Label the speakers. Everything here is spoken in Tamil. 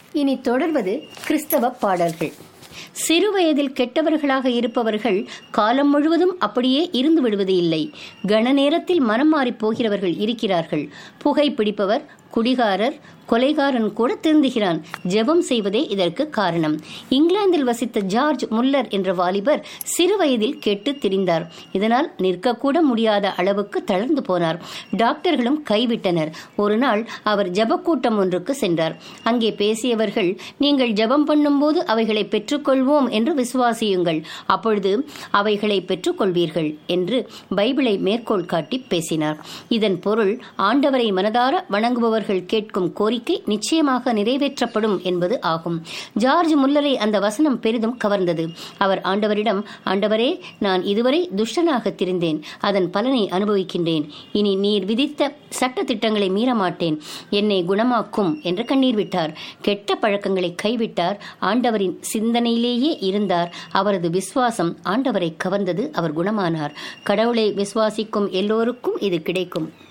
Speaker 1: இனி தொடர்வது கிறிஸ்தவ பாடல்கள் சிறுவயதில் கெட்டவர்களாக இருப்பவர்கள் காலம் முழுவதும் அப்படியே இருந்து விடுவது இல்லை கன நேரத்தில் மனம் மாறிப் போகிறவர்கள் இருக்கிறார்கள் புகை பிடிப்பவர் குடிகாரர் கொலைகாரன் கூட திருந்துகிறான் ஜெபம் செய்வதே இதற்கு காரணம் இங்கிலாந்தில் வசித்த ஜார்ஜ் முல்லர் என்ற வாலிபர் சிறு வயதில் கெட்டு திரிந்தார் இதனால் நிற்கக்கூட முடியாத அளவுக்கு தளர்ந்து போனார் டாக்டர்களும் கைவிட்டனர் ஒரு நாள் அவர் ஜெபக்கூட்டம் ஒன்றுக்கு சென்றார் அங்கே பேசியவர்கள் நீங்கள் ஜெபம் பண்ணும்போது அவைகளை பெற்றுக்கொள்வோம் என்று விசுவாசியுங்கள் அப்பொழுது அவைகளை பெற்றுக்கொள்வீர்கள் என்று பைபிளை மேற்கோள் காட்டி பேசினார் இதன் பொருள் ஆண்டவரை மனதார வணங்குபவர்கள் கேட்கும் கோரிக்கை நிச்சயமாக நிறைவேற்றப்படும் என்பது ஆகும் ஜார்ஜ் முல்லரை அந்த வசனம் பெரிதும் கவர்ந்தது அவர் ஆண்டவரிடம் ஆண்டவரே நான் இதுவரை துஷ்டனாக திரிந்தேன் அதன் பலனை அனுபவிக்கின்றேன் இனி நீர் விதித்த சட்ட திட்டங்களை மீற மாட்டேன் என்னை குணமாக்கும் என்று கண்ணீர் விட்டார் கெட்ட பழக்கங்களை கைவிட்டார் ஆண்டவரின் சிந்தனையிலேயே இருந்தார் அவரது விசுவாசம் ஆண்டவரை கவர்ந்தது அவர் குணமானார் கடவுளை விசுவாசிக்கும் எல்லோருக்கும் இது கிடைக்கும்